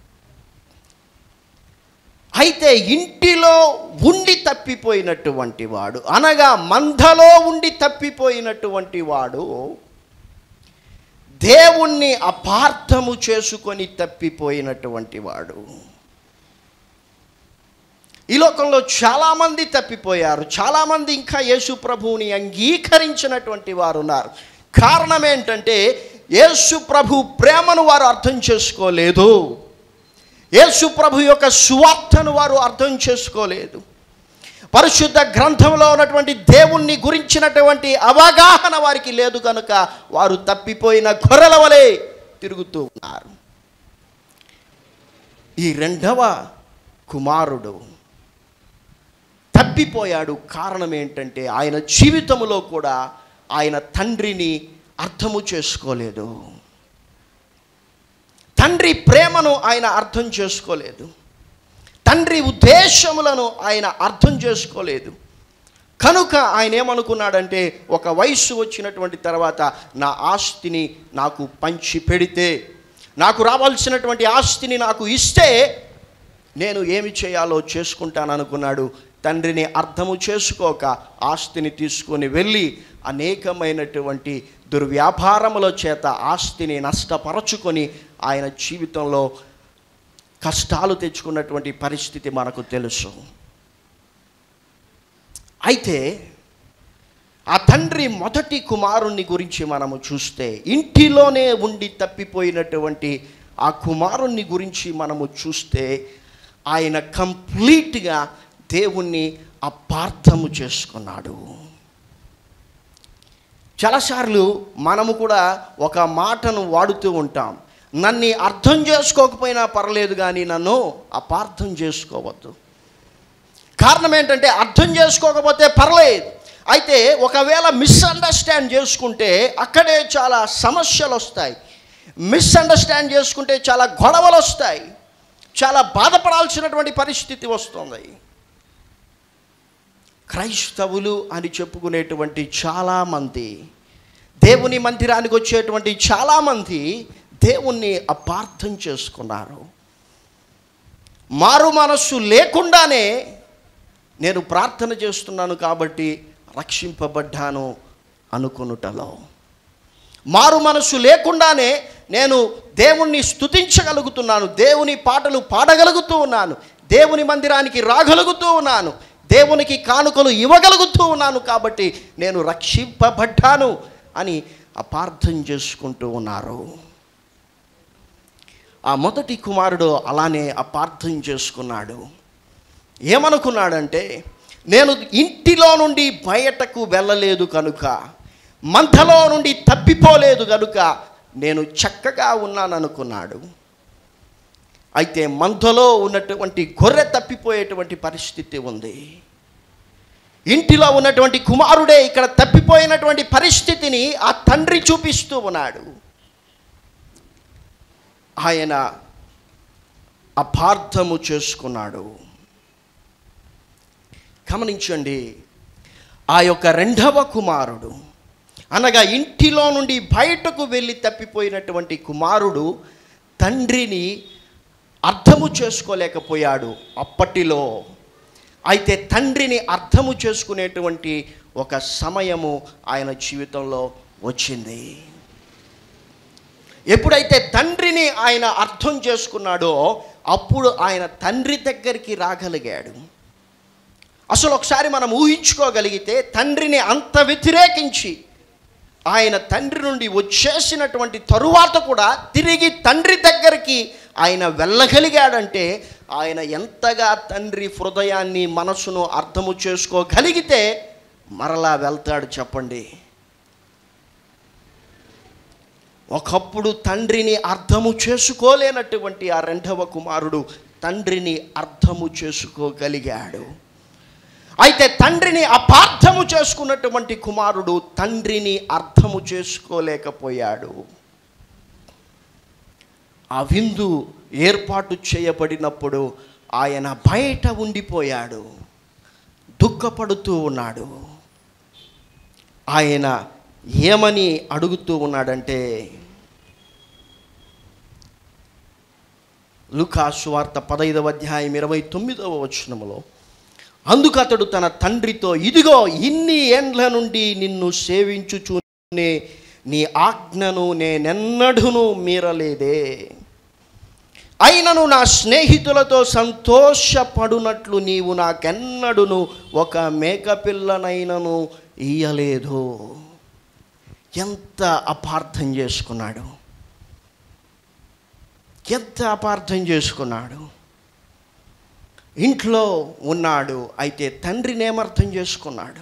అయితే ఇంటిలో ఉండి తప్పిపోయినటువంటి వాడు అనగా మందలో ఉండి తప్పిపోయినటువంటి వాడు దేవుణ్ణి అపార్థము చేసుకొని తప్పిపోయినటువంటి వాడు ఈ లోకంలో చాలామంది తప్పిపోయారు చాలామంది ఇంకా యేసు ప్రభువుని అంగీకరించినటువంటి వారు ఉన్నారు కారణం ఏంటంటే యేసు ప్రభు ప్రేమను వారు అర్థం చేసుకోలేదు యేసు ప్రభు యొక్క సువార్తను వారు అర్థం చేసుకోలేదు పరిశుద్ధ గ్రంథంలో ఉన్నటువంటి దేవుణ్ణి గురించినటువంటి అవగాహన వారికి లేదు కనుక వారు తప్పిపోయిన గొర్రెల వలె తిరుగుతూ ఉన్నారు ఈ రెండవ కుమారుడు తప్పిపోయాడు కారణం ఏంటంటే ఆయన జీవితంలో కూడా ఆయన తండ్రిని అర్థము చేసుకోలేదు తండ్రి ప్రేమను ఆయన అర్థం చేసుకోలేదు తండ్రి ఉద్దేశములను ఆయన అర్థం చేసుకోలేదు కనుక ఆయన ఏమనుకున్నాడంటే ఒక వయస్సు వచ్చినటువంటి తర్వాత నా ఆస్తిని నాకు పంచి పెడితే నాకు రావాల్సినటువంటి ఆస్తిని నాకు ఇస్తే నేను ఏమి చేయాలో చేసుకుంటాను అనుకున్నాడు తండ్రిని అర్థము చేసుకోక ఆస్తిని తీసుకొని వెళ్ళి అనేకమైనటువంటి దుర్వ్యాపారముల చేత ఆస్తిని నష్టపరచుకొని ఆయన జీవితంలో కష్టాలు తెచ్చుకున్నటువంటి పరిస్థితి మనకు తెలుసు అయితే ఆ తండ్రి మొదటి కుమారుణ్ణి గురించి మనము చూస్తే ఇంటిలోనే ఉండి తప్పిపోయినటువంటి ఆ కుమారుణ్ణి గురించి మనము చూస్తే ఆయన కంప్లీట్గా దేవుణ్ణి అపార్థము చేసుకున్నాడు చాలాసార్లు మనము కూడా ఒక మాటను వాడుతూ ఉంటాం నన్ను అర్థం చేసుకోకపోయినా పర్లేదు కానీ నన్ను అపార్థం చేసుకోవద్దు కారణం ఏంటంటే అర్థం చేసుకోకపోతే పర్లేదు అయితే ఒకవేళ మిస్అండర్స్టాండ్ చేసుకుంటే అక్కడే చాలా సమస్యలు వస్తాయి మిస్అండర్స్టాండ్ చేసుకుంటే చాలా గొడవలు వస్తాయి చాలా బాధపడాల్సినటువంటి పరిస్థితి వస్తుంది క్రైస్తవులు అని చెప్పుకునేటువంటి చాలామంది దేవుని మందిరానికి వచ్చేటువంటి చాలామంది దేవుణ్ణి అపార్థం చేసుకున్నారు మారు మనస్సు లేకుండానే నేను ప్రార్థన చేస్తున్నాను కాబట్టి రక్షింపబడ్డాను అనుకొనుటలో మారు మనస్సు లేకుండానే నేను దేవుణ్ణి స్తుతించగలుగుతున్నాను దేవుని పాటలు పాడగలుగుతూ ఉన్నాను దేవుని మందిరానికి రాగలుగుతూ ఉన్నాను దేవునికి కానుకలు ఇవ్వగలుగుతూ ఉన్నాను కాబట్టి నేను రక్షింపబడ్డాను అని అపార్థం చేసుకుంటూ ఉన్నారు ఆ మొదటి కుమారుడు అలానే అపార్థం చేసుకున్నాడు ఏమనుకున్నాడంటే నేను ఇంటిలో నుండి బయటకు వెళ్ళలేదు కనుక మంటలో నుండి తప్పిపోలేదు కనుక నేను చక్కగా ఉన్నాను అనుకున్నాడు అయితే మందలో ఉన్నటువంటి గొర్రె తప్పిపోయేటువంటి పరిస్థితి ఉంది ఇంటిలో ఉన్నటువంటి కుమారుడే ఇక్కడ తప్పిపోయినటువంటి పరిస్థితిని ఆ తండ్రి చూపిస్తూ ఉన్నాడు ఆయన అపార్థము చేసుకున్నాడు గమనించండి ఆ యొక్క రెండవ కుమారుడు అనగా ఇంటిలో నుండి బయటకు వెళ్ళి తప్పిపోయినటువంటి కుమారుడు తండ్రిని అర్థము చేసుకోలేకపోయాడు అప్పటిలో అయితే తండ్రిని అర్థము చేసుకునేటువంటి ఒక సమయము ఆయన జీవితంలో వచ్చింది ఎప్పుడైతే తండ్రిని ఆయన అర్థం చేసుకున్నాడో అప్పుడు ఆయన తండ్రి దగ్గరికి రాగలిగాడు అసలు ఒకసారి మనం ఊహించుకోగలిగితే తండ్రిని అంత వ్యతిరేకించి ఆయన తండ్రి నుండి వచ్చేసినటువంటి తరువాత కూడా తిరిగి తండ్రి దగ్గరికి ఆయన వెళ్ళగలిగాడంటే ఆయన ఎంతగా తండ్రి హృదయాన్ని మనసును అర్థము చేసుకోగలిగితే మరలా వెళ్తాడు చెప్పండి ఒకప్పుడు తండ్రిని అర్థము చేసుకోలేనటువంటి ఆ రెండవ కుమారుడు తండ్రిని అర్థము చేసుకోగలిగాడు అయితే తండ్రిని అపార్థము చేసుకున్నటువంటి కుమారుడు తండ్రిని అర్థము చేసుకోలేకపోయాడు ఆ విందు ఏర్పాటు చేయబడినప్పుడు ఆయన బయట ఉండిపోయాడు దుఃఖపడుతూ ఉన్నాడు ఆయన ఏమని అడుగుతూ ఉన్నాడంటే లుకాసు వార్త పదైదవ అధ్యాయం ఇరవై తొమ్మిదవ వచనములో అందుకు అతడు తన తండ్రితో ఇదిగో ఇన్ని ఏండ్ల నుండి నిన్ను సేవించుచునే నీ ఆజ్ఞను నేనెన్నడూను మీరలేదే అయినను నా స్నేహితులతో సంతోషపడునట్లు నీవు నాకెన్నడును ఒక మేకపిల్లనైనను ఇయ్యలేదు ఎంత అపార్థం చేసుకున్నాడు ఎంత అపార్థం చేసుకున్నాడు ఇంట్లో ఉన్నాడు అయితే తండ్రిని ఏమర్థం చేసుకున్నాడు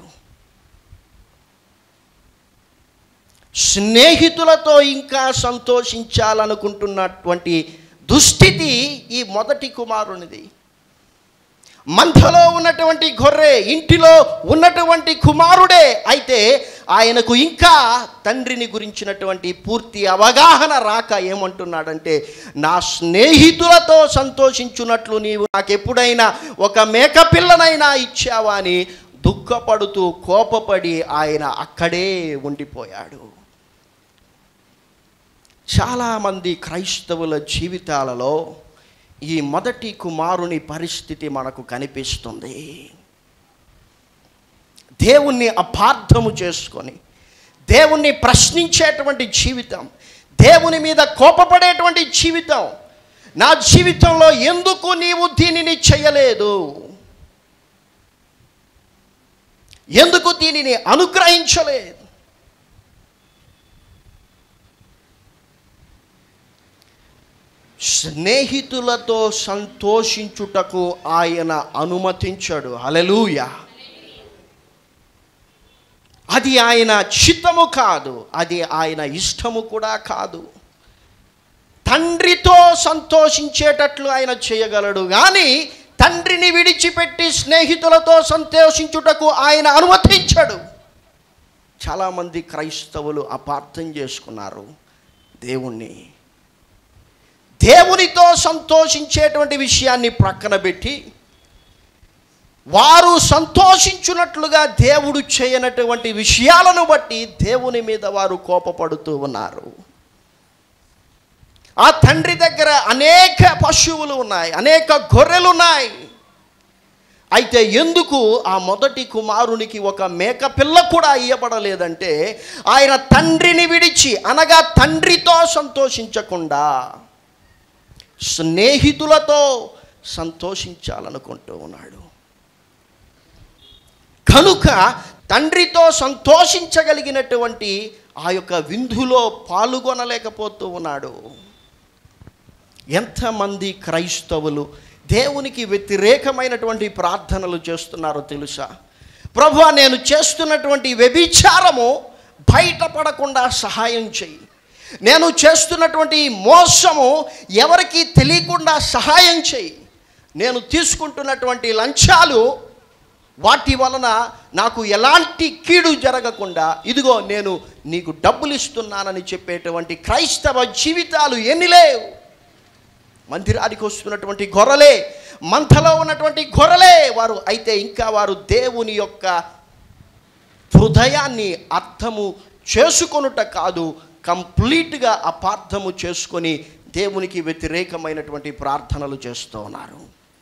స్నేహితులతో ఇంకా సంతోషించాలనుకుంటున్నటువంటి దుస్థితి ఈ మొదటి కుమారునిది మంథలో ఉన్నటువంటి గొర్రె ఇంటిలో ఉన్నటువంటి కుమారుడే అయితే ఆయనకు ఇంకా తండ్రిని గురించినటువంటి పూర్తి అవగాహన రాక ఏమంటున్నాడంటే నా స్నేహితులతో సంతోషించున్నట్లు నీవు నాకు ఎప్పుడైనా ఒక మేకపిల్లనైనా ఇచ్చావా అని దుఃఖపడుతూ కోపపడి ఆయన అక్కడే ఉండిపోయాడు చాలామంది క్రైస్తవుల జీవితాలలో ఈ మొదటి కుమారుని పరిస్థితి మనకు కనిపిస్తుంది దేవుణ్ణి అపార్థము చేసుకొని దేవుణ్ణి ప్రశ్నించేటువంటి జీవితం దేవుని మీద కోపపడేటువంటి జీవితం నా జీవితంలో ఎందుకు నీవు దీనిని చేయలేదు ఎందుకు దీనిని అనుగ్రహించలేదు స్నేహితులతో సంతోషించుటకు ఆయన అనుమతించాడు హలెలూయ అది ఆయన చిత్తము కాదు అది ఆయన ఇష్టము కూడా కాదు తండ్రితో సంతోషించేటట్లు ఆయన చేయగలడు కానీ తండ్రిని విడిచిపెట్టి స్నేహితులతో సంతోషించుటకు ఆయన అనుమతించడు చాలామంది క్రైస్తవులు అపార్థం చేసుకున్నారు దేవుణ్ణి దేవునితో సంతోషించేటువంటి విషయాన్ని ప్రక్కన పెట్టి వారు సంతోషించున్నట్లుగా దేవుడు చేయనటువంటి విషయాలను బట్టి దేవుని మీద వారు కోపపడుతూ ఉన్నారు ఆ తండ్రి దగ్గర అనేక పశువులు ఉన్నాయి అనేక గొర్రెలు ఉన్నాయి అయితే ఎందుకు ఆ మొదటి కుమారునికి ఒక మేక పిల్ల కూడా ఇయ్యబడలేదంటే ఆయన తండ్రిని విడిచి అనగా తండ్రితో సంతోషించకుండా స్నేహితులతో సంతోషించాలనుకుంటూ ఉన్నాడు కనుక తండ్రితో సంతోషించగలిగినటువంటి ఆ యొక్క విందులో పాల్గొనలేకపోతూ ఉన్నాడు ఎంతమంది క్రైస్తవులు దేవునికి వ్యతిరేకమైనటువంటి ప్రార్థనలు చేస్తున్నారో తెలుసా ప్రభు నేను చేస్తున్నటువంటి వ్యభిచారము బయటపడకుండా సహాయం చెయ్యి నేను చేస్తున్నటువంటి మోసము ఎవరికి తెలియకుండా సహాయం చెయ్యి నేను తీసుకుంటున్నటువంటి లంచాలు వాటి వలన నాకు ఎలాంటి కీడు జరగకుండా ఇదిగో నేను నీకు డబ్బులు ఇస్తున్నానని చెప్పేటువంటి క్రైస్తవ జీవితాలు ఎన్ని లేవు మందిరానికి వస్తున్నటువంటి గొర్రెలే మంథలో ఉన్నటువంటి గొర్రెలే వారు అయితే ఇంకా వారు దేవుని యొక్క హృదయాన్ని అర్థము చేసుకొనుట కాదు కంప్లీట్గా అపార్థము చేసుకొని దేవునికి వ్యతిరేకమైనటువంటి ప్రార్థనలు చేస్తూ ఉన్నారు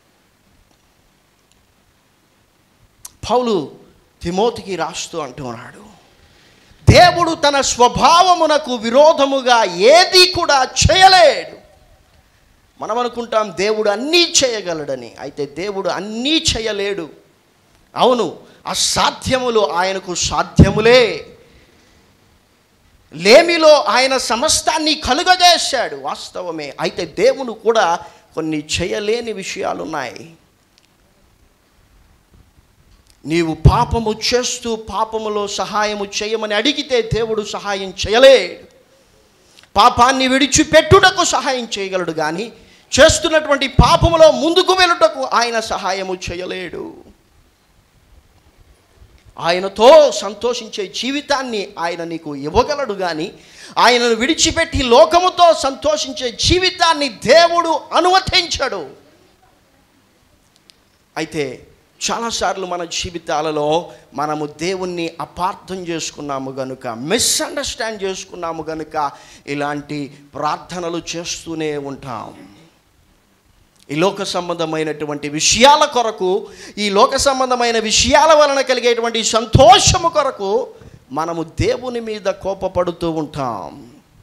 పౌలు తిమోతికి రాస్తూ అంటున్నాడు దేవుడు తన స్వభావమునకు విరోధముగా ఏది కూడా చేయలేడు మనం అనుకుంటాం దేవుడు అన్నీ చేయగలడని అయితే దేవుడు అన్నీ చేయలేడు అవును అసాధ్యములు ఆయనకు సాధ్యములే లేమిలో ఆయన సమస్తాన్ని కలుగజేశాడు వాస్తవమే అయితే దేవుడు కూడా కొన్ని చేయలేని విషయాలున్నాయి నీవు పాపము చేస్తూ పాపములో సహాయము చేయమని అడిగితే దేవుడు సహాయం చేయలేడు పాపాన్ని విడిచిపెట్టుటకు సహాయం చేయగలడు కానీ చేస్తున్నటువంటి పాపములో ముందుకు వెళ్ళుటకు ఆయన సహాయము చేయలేడు ఆయనతో సంతోషించే జీవితాన్ని ఆయన నీకు ఇవ్వగలడు కానీ ఆయనను విడిచిపెట్టి లోకముతో సంతోషించే జీవితాన్ని దేవుడు అనుమతించడు అయితే చాలాసార్లు మన జీవితాలలో మనము దేవుణ్ణి అపార్థం చేసుకున్నాము గనుక మిస్అండర్స్టాండ్ చేసుకున్నాము గనుక ఇలాంటి ప్రార్థనలు చేస్తూనే ఉంటాం ఈ లోక సంబంధమైనటువంటి విషయాల కొరకు ఈ లోక సంబంధమైన విషయాల వలన కలిగేటువంటి సంతోషము కొరకు మనము దేవుని మీద కోపపడుతూ ఉంటాం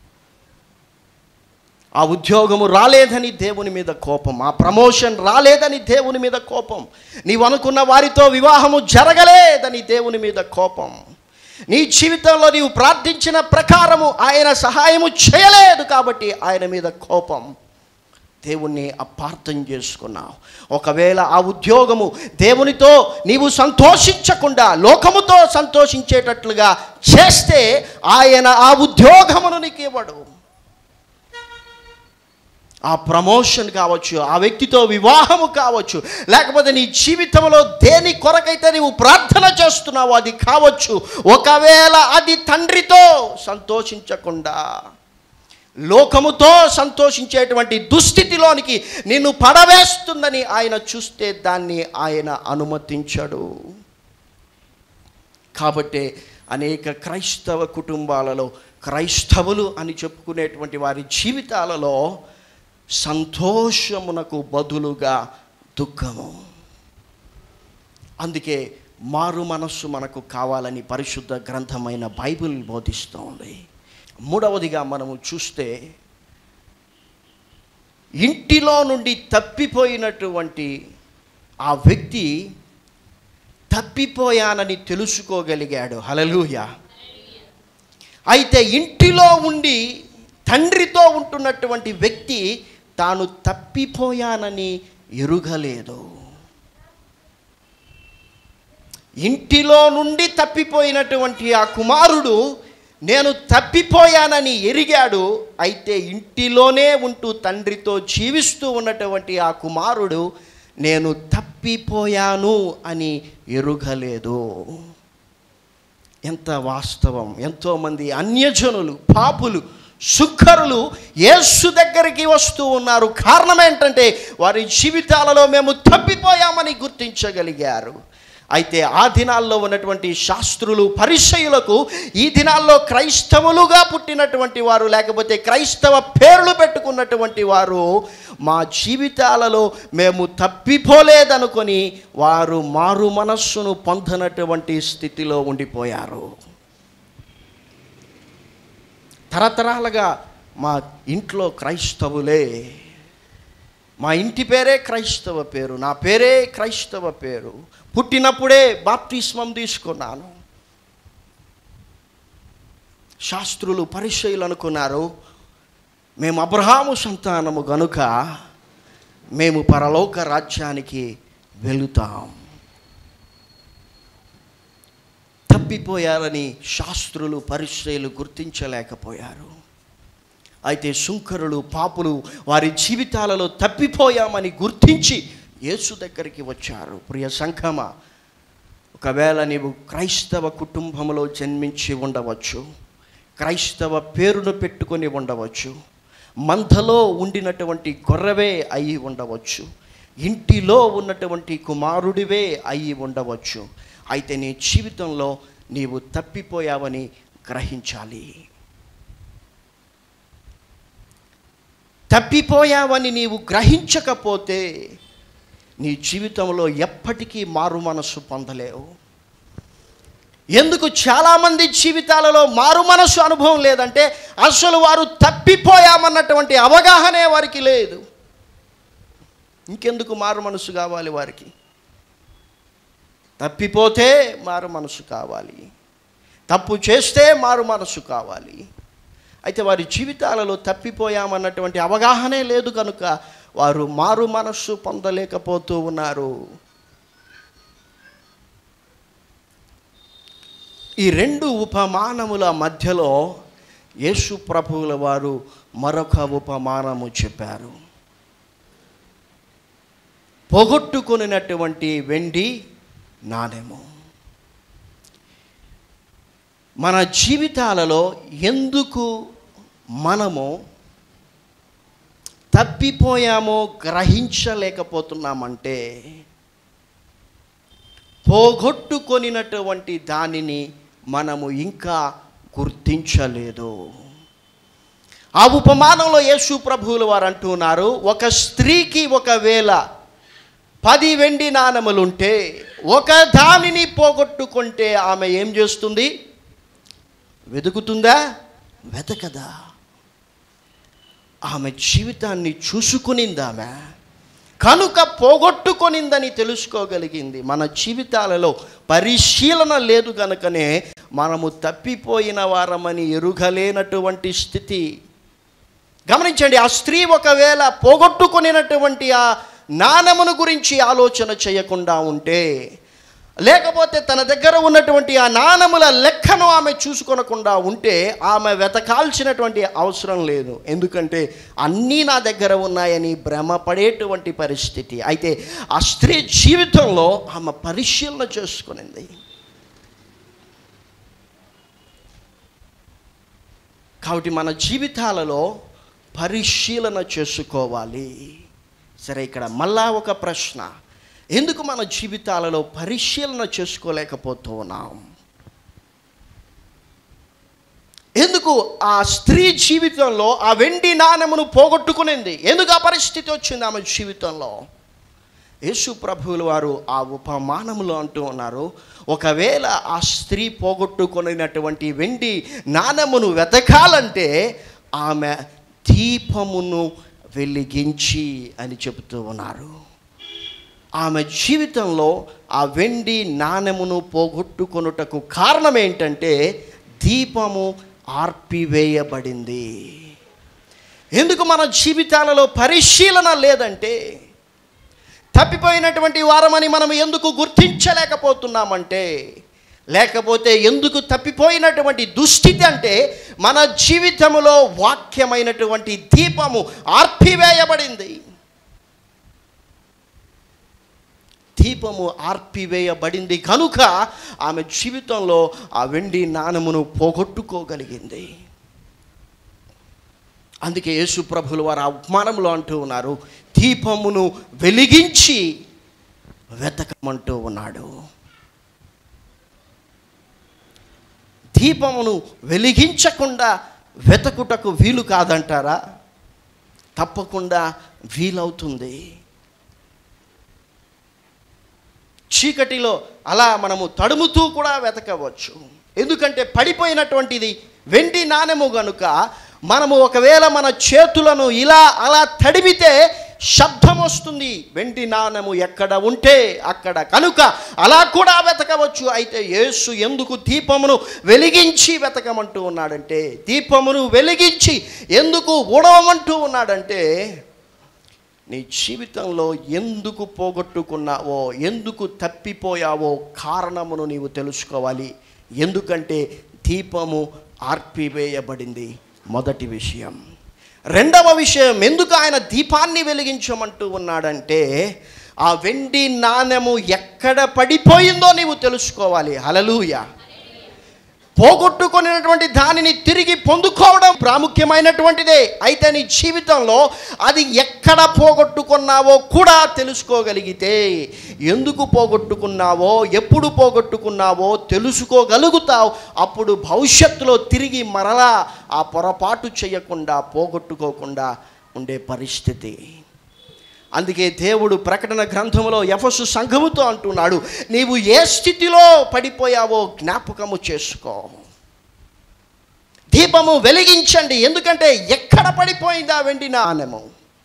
ఆ ఉద్యోగము రాలేదని దేవుని మీద కోపం ఆ ప్రమోషన్ రాలేదని దేవుని మీద కోపం నీవు అనుకున్న వారితో వివాహము జరగలేదని దేవుని మీద కోపం నీ జీవితంలో నీవు ప్రార్థించిన ప్రకారము ఆయన సహాయము చేయలేదు కాబట్టి ఆయన మీద కోపం దేవుణ్ణి అపార్థం చేసుకున్నావు ఒకవేళ ఆ ఉద్యోగము దేవునితో నీవు సంతోషించకుండా లోకముతో సంతోషించేటట్లుగా చేస్తే ఆయన ఆ ఉద్యోగమును నీకు ఇవ్వడు ఆ ప్రమోషన్ కావచ్చు ఆ వ్యక్తితో వివాహము కావచ్చు లేకపోతే నీ జీవితంలో దేని కొరకైతే నీవు ప్రార్థన చేస్తున్నావో అది కావచ్చు ఒకవేళ అది తండ్రితో సంతోషించకుండా లోకముతో సంతోషించేటువంటి దుస్థితిలోనికి నిన్ను పడవేస్తుందని ఆయన చూస్తే దాన్ని ఆయన అనుమతించడు కాబట్టే అనేక క్రైస్తవ కుటుంబాలలో క్రైస్తవులు అని చెప్పుకునేటువంటి వారి జీవితాలలో సంతోషమునకు బదులుగా దుఃఖము అందుకే మారు మనస్సు మనకు కావాలని పరిశుద్ధ గ్రంథమైన బైబిల్ బోధిస్తోంది మూడవదిగా మనము చూస్తే ఇంటిలో నుండి తప్పిపోయినటువంటి ఆ వ్యక్తి తప్పిపోయానని తెలుసుకోగలిగాడు హలలుయ అయితే ఇంటిలో ఉండి తండ్రితో ఉంటున్నటువంటి వ్యక్తి తాను తప్పిపోయానని ఎరుగలేదు ఇంటిలో నుండి తప్పిపోయినటువంటి ఆ కుమారుడు నేను తప్పిపోయానని ఎరిగాడు అయితే ఇంటిలోనే ఉంటూ తండ్రితో జీవిస్తూ ఉన్నటువంటి ఆ కుమారుడు నేను తప్పిపోయాను అని ఎరుగలేదు ఎంత వాస్తవం ఎంతోమంది అన్యజనులు పాపులు సుఖరులు యేసు దగ్గరికి వస్తూ ఉన్నారు కారణం ఏంటంటే వారి జీవితాలలో మేము తప్పిపోయామని గుర్తించగలిగారు అయితే ఆ దినాల్లో ఉన్నటువంటి శాస్త్రులు పరిచయులకు ఈ దినాల్లో క్రైస్తవులుగా పుట్టినటువంటి వారు లేకపోతే క్రైస్తవ పేర్లు పెట్టుకున్నటువంటి వారు మా జీవితాలలో మేము తప్పిపోలేదనుకొని వారు మారు మనస్సును పొందనటువంటి స్థితిలో ఉండిపోయారు తరతరాలుగా మా ఇంట్లో క్రైస్తవులే మా ఇంటి పేరే క్రైస్తవ పేరు నా పేరే క్రైస్తవ పేరు పుట్టినప్పుడే బాప్తిస్మం తీసుకున్నాను శాస్త్రులు పరిచయులు అనుకున్నారు మేము అబ్రహాము సంతానము గనుక మేము పరలోక రాజ్యానికి వెళుతాం తప్పిపోయారని శాస్త్రులు పరిచయులు గుర్తించలేకపోయారు అయితే శుంకరులు పాపులు వారి జీవితాలలో తప్పిపోయామని గుర్తించి యేసు దగ్గరికి వచ్చారు ప్రియ సంఘమ ఒకవేళ నీవు క్రైస్తవ కుటుంబంలో జన్మించి ఉండవచ్చు క్రైస్తవ పేరును పెట్టుకొని ఉండవచ్చు మందలో ఉండినటువంటి గొర్రెవే అయి ఉండవచ్చు ఇంటిలో ఉన్నటువంటి కుమారుడివే అయి ఉండవచ్చు అయితే నీ జీవితంలో నీవు తప్పిపోయావని గ్రహించాలి తప్పిపోయావని నీవు గ్రహించకపోతే నీ జీవితంలో ఎప్పటికీ మారు మనస్సు పొందలేవు ఎందుకు చాలామంది జీవితాలలో మారు మనస్సు అనుభవం లేదంటే అసలు వారు తప్పిపోయామన్నటువంటి అవగాహనే వారికి లేదు ఇంకెందుకు మారు మనసు కావాలి వారికి తప్పిపోతే మారు మనసు కావాలి తప్పు చేస్తే మారు మనసు కావాలి అయితే వారి జీవితాలలో తప్పిపోయామన్నటువంటి అవగాహనే లేదు కనుక వారు మారు మనస్సు పొందలేకపోతూ ఉన్నారు ఈ రెండు ఉపమానముల మధ్యలో యేసు ప్రభువుల వారు మరొక ఉపమానము చెప్పారు పోగొట్టుకొనినటువంటి వెండి నాణెము మన జీవితాలలో ఎందుకు మనము తప్పిపోయామో గ్రహించలేకపోతున్నామంటే పోగొట్టుకొనినటువంటి దానిని మనము ఇంకా గుర్తించలేదు ఆ ఉపమానంలో యేసు ప్రభువులు వారు అంటున్నారు ఒక స్త్రీకి ఒకవేళ పది వెండి నాణములుంటే ఒక దానిని పోగొట్టుకుంటే ఆమె ఏం చేస్తుంది వెతుకుతుందా వెతకదా ఆమె జీవితాన్ని చూసుకునింది ఆమె కనుక పోగొట్టుకొనిందని తెలుసుకోగలిగింది మన జీవితాలలో పరిశీలన లేదు కనుకనే మనము తప్పిపోయిన వారమని ఎరుగలేనటువంటి స్థితి గమనించండి ఆ స్త్రీ ఒకవేళ పోగొట్టుకొనినటువంటి ఆ నాణమును గురించి ఆలోచన చేయకుండా ఉంటే లేకపోతే తన దగ్గర ఉన్నటువంటి ఆ నాణముల లెక్కను ఆమె చూసుకొనకుండా ఉంటే ఆమె వెతకాల్సినటువంటి అవసరం లేదు ఎందుకంటే అన్నీ నా దగ్గర ఉన్నాయని భ్రమపడేటువంటి పరిస్థితి అయితే ఆ స్త్రీ జీవితంలో ఆమె పరిశీలన చేసుకునింది కాబట్టి మన జీవితాలలో పరిశీలన చేసుకోవాలి సరే ఇక్కడ మళ్ళా ఒక ప్రశ్న ఎందుకు మన జీవితాలలో పరిశీలన చేసుకోలేకపోతూ ఉన్నాం ఎందుకు ఆ స్త్రీ జీవితంలో ఆ వెండి నాణెమును పోగొట్టుకునింది ఎందుకు ఆ పరిస్థితి వచ్చింది ఆమె జీవితంలో యేసు ప్రభువుల వారు ఆ ఉపమానములో అంటూ ఉన్నారు ఒకవేళ ఆ స్త్రీ పోగొట్టుకొనినటువంటి వెండి నాణెమును వెతకాలంటే ఆమె దీపమును వెలిగించి అని చెబుతూ ఉన్నారు ఆమె జీవితంలో ఆ వెండి నాణెమును పోగొట్టుకొనుటకు కారణం ఏంటంటే దీపము ఆర్పివేయబడింది ఎందుకు మన జీవితాలలో పరిశీలన లేదంటే తప్పిపోయినటువంటి వారమని మనం ఎందుకు గుర్తించలేకపోతున్నామంటే లేకపోతే ఎందుకు తప్పిపోయినటువంటి దుస్థితి అంటే మన జీవితంలో వాక్యమైనటువంటి దీపము ఆర్పివేయబడింది దీపము ఆర్పివేయబడింది కనుక ఆమె జీవితంలో ఆ వెండి నాణమును పోగొట్టుకోగలిగింది అందుకే యేసు ప్రభులు వారు ఆ ఉపమానంలో అంటూ ఉన్నారు దీపమును వెలిగించి వెతకమంటూ ఉన్నాడు దీపమును వెలిగించకుండా వెతకుటకు వీలు కాదంటారా తప్పకుండా వీలవుతుంది చీకటిలో అలా మనము తడుముతూ కూడా వెతకవచ్చు ఎందుకంటే పడిపోయినటువంటిది వెండి నాణెము గనుక మనము ఒకవేళ మన చేతులను ఇలా అలా తడిమితే శబ్దం వస్తుంది వెండి నాణెము ఎక్కడ ఉంటే అక్కడ కనుక అలా కూడా వెతకవచ్చు అయితే యేసు ఎందుకు దీపమును వెలిగించి వెతకమంటూ ఉన్నాడంటే దీపమును వెలిగించి ఎందుకు ఉడవమంటూ ఉన్నాడంటే నీ జీవితంలో ఎందుకు పోగొట్టుకున్నావో ఎందుకు తప్పిపోయావో కారణమును నీవు తెలుసుకోవాలి ఎందుకంటే దీపము ఆర్పివేయబడింది మొదటి విషయం రెండవ విషయం ఎందుకు ఆయన దీపాన్ని వెలిగించమంటూ ఉన్నాడంటే ఆ వెండి నాణెము ఎక్కడ పడిపోయిందో నీవు తెలుసుకోవాలి హలలుయ పోగొట్టుకున్నటువంటి దానిని తిరిగి పొందుకోవడం ప్రాముఖ్యమైనటువంటిదే అయితే నీ జీవితంలో అది ఎక్కడ పోగొట్టుకున్నావో కూడా తెలుసుకోగలిగితే ఎందుకు పోగొట్టుకున్నావో ఎప్పుడు పోగొట్టుకున్నావో తెలుసుకోగలుగుతావు అప్పుడు భవిష్యత్తులో తిరిగి మరలా ఆ పొరపాటు చేయకుండా పోగొట్టుకోకుండా ఉండే పరిస్థితి అందుకే దేవుడు ప్రకటన గ్రంథంలో యఫసు సంఘముతో అంటున్నాడు నీవు ఏ స్థితిలో పడిపోయావో జ్ఞాపకము చేసుకో దీపము వెలిగించండి ఎందుకంటే ఎక్కడ పడిపోయిందా వెండి నాణెము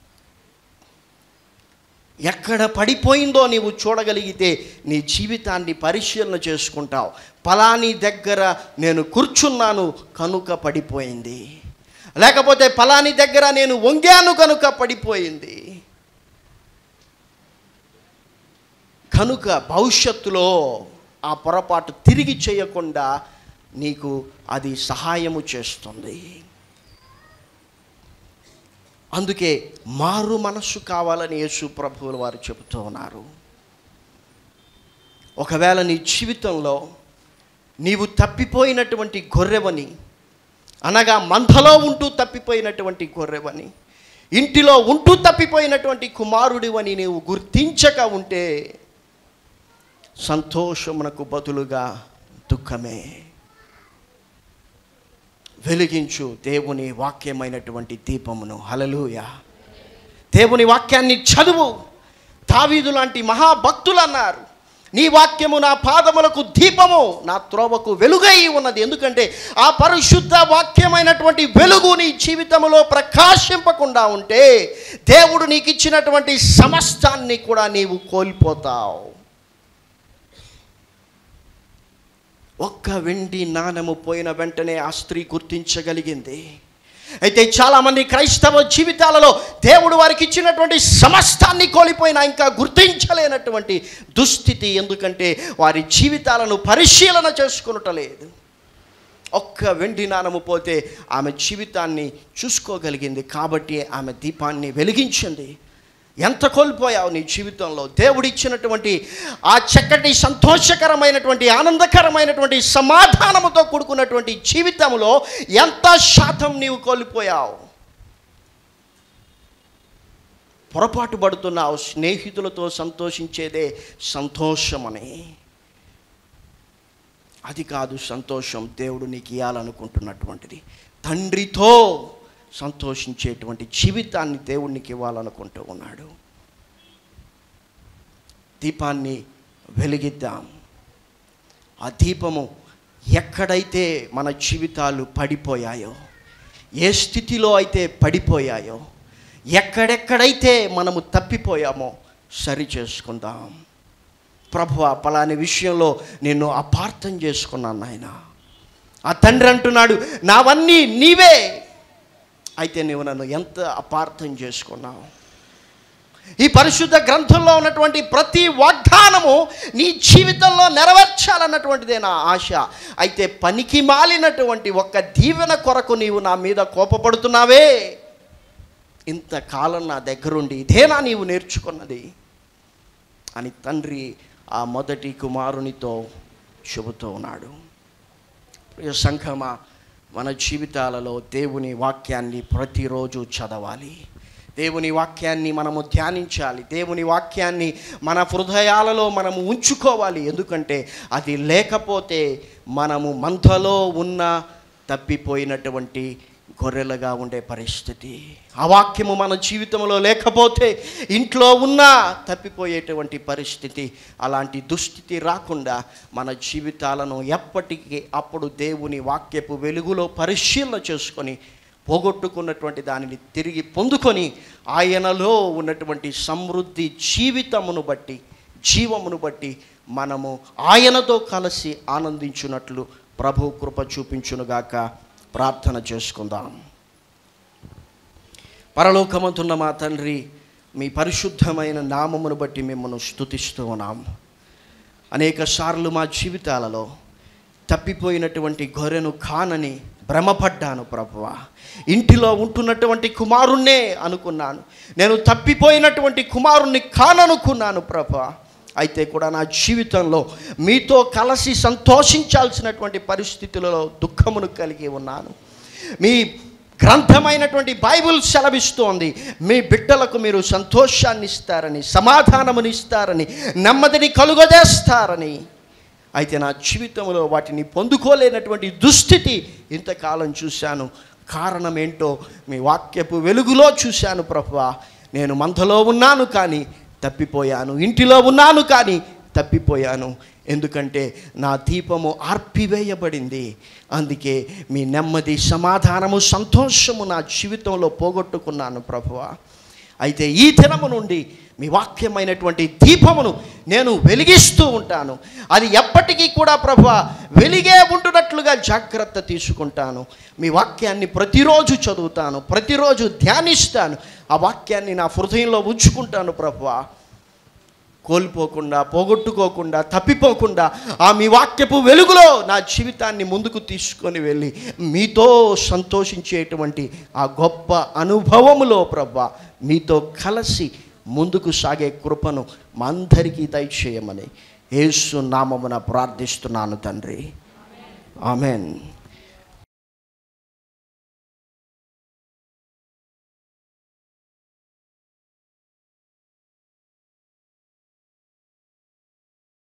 ఎక్కడ పడిపోయిందో నీవు చూడగలిగితే నీ జీవితాన్ని పరిశీలన చేసుకుంటావు పలాని దగ్గర నేను కూర్చున్నాను కనుక పడిపోయింది లేకపోతే పలాని దగ్గర నేను వంగాను కనుక పడిపోయింది కనుక భవిష్యత్తులో ఆ పొరపాటు తిరిగి చేయకుండా నీకు అది సహాయము చేస్తుంది అందుకే మారు మనస్సు కావాలని యేసు ప్రభువుల వారు చెబుతూ ఉన్నారు ఒకవేళ నీ జీవితంలో నీవు తప్పిపోయినటువంటి గొర్రెవని అనగా మందలో ఉంటూ తప్పిపోయినటువంటి గొర్రెవని ఇంటిలో ఉంటూ తప్పిపోయినటువంటి కుమారుడివని నీవు గుర్తించక ఉంటే సంతోషమునకు బదులుగా దుఃఖమే వెలిగించు దేవుని వాక్యమైనటువంటి దీపమును హలలుయ దేవుని వాక్యాన్ని చదువు దావీదు లాంటి మహాభక్తులు అన్నారు నీ వాక్యము నా పాదములకు దీపము నా త్రోవకు వెలుగై ఉన్నది ఎందుకంటే ఆ పరిశుద్ధ వాక్యమైనటువంటి వెలుగు నీ జీవితంలో ప్రకాశింపకుండా ఉంటే దేవుడు నీకు ఇచ్చినటువంటి సమస్తాన్ని కూడా నీవు కోల్పోతావు ఒక్క వెండి నాణెము పోయిన వెంటనే ఆ స్త్రీ గుర్తించగలిగింది అయితే చాలామంది క్రైస్తవ జీవితాలలో దేవుడు వారికి ఇచ్చినటువంటి సమస్తాన్ని కోల్పోయినా ఇంకా గుర్తించలేనటువంటి దుస్థితి ఎందుకంటే వారి జీవితాలను పరిశీలన చేసుకునటలేదు ఒక్క వెండి నాణము పోతే ఆమె జీవితాన్ని చూసుకోగలిగింది కాబట్టి ఆమె దీపాన్ని వెలిగించింది ఎంత కోల్పోయావు నీ జీవితంలో దేవుడిచ్చినటువంటి ఆ చక్కటి సంతోషకరమైనటువంటి ఆనందకరమైనటువంటి సమాధానముతో కూడుకున్నటువంటి జీవితంలో ఎంత శాతం నీవు కోల్పోయావు పొరపాటు పడుతున్నావు స్నేహితులతో సంతోషించేదే సంతోషమని అది కాదు సంతోషం దేవుడు నీకు ఇవ్వాలనుకుంటున్నటువంటిది తండ్రితో సంతోషించేటువంటి జీవితాన్ని దేవునికి ఇవ్వాలనుకుంటూ ఉన్నాడు దీపాన్ని వెలిగిద్దాం ఆ దీపము ఎక్కడైతే మన జీవితాలు పడిపోయాయో ఏ స్థితిలో అయితే పడిపోయాయో ఎక్కడెక్కడైతే మనము తప్పిపోయామో సరి చేసుకుందాం ప్రభు పలాని విషయంలో నేను అపార్థం చేసుకున్నాను నాయన ఆ తండ్రి అంటున్నాడు నావన్నీ నీవే అయితే నువ్వు నన్ను ఎంత అపార్థం చేసుకున్నావు ఈ పరిశుద్ధ గ్రంథంలో ఉన్నటువంటి ప్రతి వాగ్దానము నీ జీవితంలో నెరవేర్చాలన్నటువంటిదే నా ఆశ అయితే పనికి మాలినటువంటి ఒక్క దీవెన కొరకు నీవు నా మీద కోపపడుతున్నావే ఇంతకాలం నా దగ్గరుండి ఇదేనా నీవు నేర్చుకున్నది అని తండ్రి ఆ మొదటి కుమారునితో చెబుతూ ఉన్నాడు ప్రియ సంఘమా మన జీవితాలలో దేవుని వాక్యాన్ని ప్రతిరోజు చదవాలి దేవుని వాక్యాన్ని మనము ధ్యానించాలి దేవుని వాక్యాన్ని మన హృదయాలలో మనము ఉంచుకోవాలి ఎందుకంటే అది లేకపోతే మనము మంథలో ఉన్న తప్పిపోయినటువంటి గొర్రెలుగా ఉండే పరిస్థితి ఆ వాక్యము మన జీవితంలో లేకపోతే ఇంట్లో ఉన్నా తప్పిపోయేటువంటి పరిస్థితి అలాంటి దుస్థితి రాకుండా మన జీవితాలను ఎప్పటికీ అప్పుడు దేవుని వాక్యపు వెలుగులో పరిశీలన చేసుకొని పోగొట్టుకున్నటువంటి దానిని తిరిగి పొందుకొని ఆయనలో ఉన్నటువంటి సమృద్ధి జీవితమును బట్టి జీవమును బట్టి మనము ఆయనతో కలిసి ఆనందించున్నట్లు ప్రభు కృప చూపించునుగాక ప్రార్థన చేసుకుందాం పరలోకమంతున్న మా తండ్రి మీ పరిశుద్ధమైన నామమును బట్టి మిమ్మల్ని స్తుతిస్తూ ఉన్నాం అనేక సార్లు మా జీవితాలలో తప్పిపోయినటువంటి గొర్రెను కానని భ్రమపడ్డాను ప్రభువ ఇంటిలో ఉంటున్నటువంటి కుమారుణ్ణే అనుకున్నాను నేను తప్పిపోయినటువంటి కుమారుణ్ణి కాననుకున్నాను ప్రభు అయితే కూడా నా జీవితంలో మీతో కలిసి సంతోషించాల్సినటువంటి పరిస్థితులలో దుఃఖమును కలిగి ఉన్నాను మీ గ్రంథమైనటువంటి బైబిల్ సెలవిస్తోంది మీ బిడ్డలకు మీరు సంతోషాన్ని ఇస్తారని సమాధానముని ఇస్తారని నెమ్మదిని కలుగజేస్తారని అయితే నా జీవితంలో వాటిని పొందుకోలేనటువంటి దుస్థితి ఇంతకాలం చూశాను కారణం ఏంటో మీ వాక్యపు వెలుగులో చూశాను ప్రభువా నేను మందలో ఉన్నాను కానీ తప్పిపోయాను ఇంటిలో ఉన్నాను కానీ తప్పిపోయాను ఎందుకంటే నా దీపము ఆర్పివేయబడింది అందుకే మీ నెమ్మది సమాధానము సంతోషము నా జీవితంలో పోగొట్టుకున్నాను ప్రభువా అయితే ఈ దినము నుండి మీ వాక్యమైనటువంటి దీపమును నేను వెలిగిస్తూ ఉంటాను అది ఎప్పటికీ కూడా ప్రభు వెలిగే ఉంటున్నట్లుగా జాగ్రత్త తీసుకుంటాను మీ వాక్యాన్ని ప్రతిరోజు చదువుతాను ప్రతిరోజు ధ్యానిస్తాను ఆ వాక్యాన్ని నా హృదయంలో ఉంచుకుంటాను ప్రభువా కోల్పోకుండా పోగొట్టుకోకుండా తప్పిపోకుండా ఆ మీ వాక్యపు వెలుగులో నా జీవితాన్ని ముందుకు తీసుకొని వెళ్ళి మీతో సంతోషించేటువంటి ఆ గొప్ప అనుభవములో ప్రభా మీతో కలిసి ముందుకు సాగే కృపను మా అందరికీ దయచేయమని యేసు నామమున ప్రార్థిస్తున్నాను తండ్రి ఆమెన్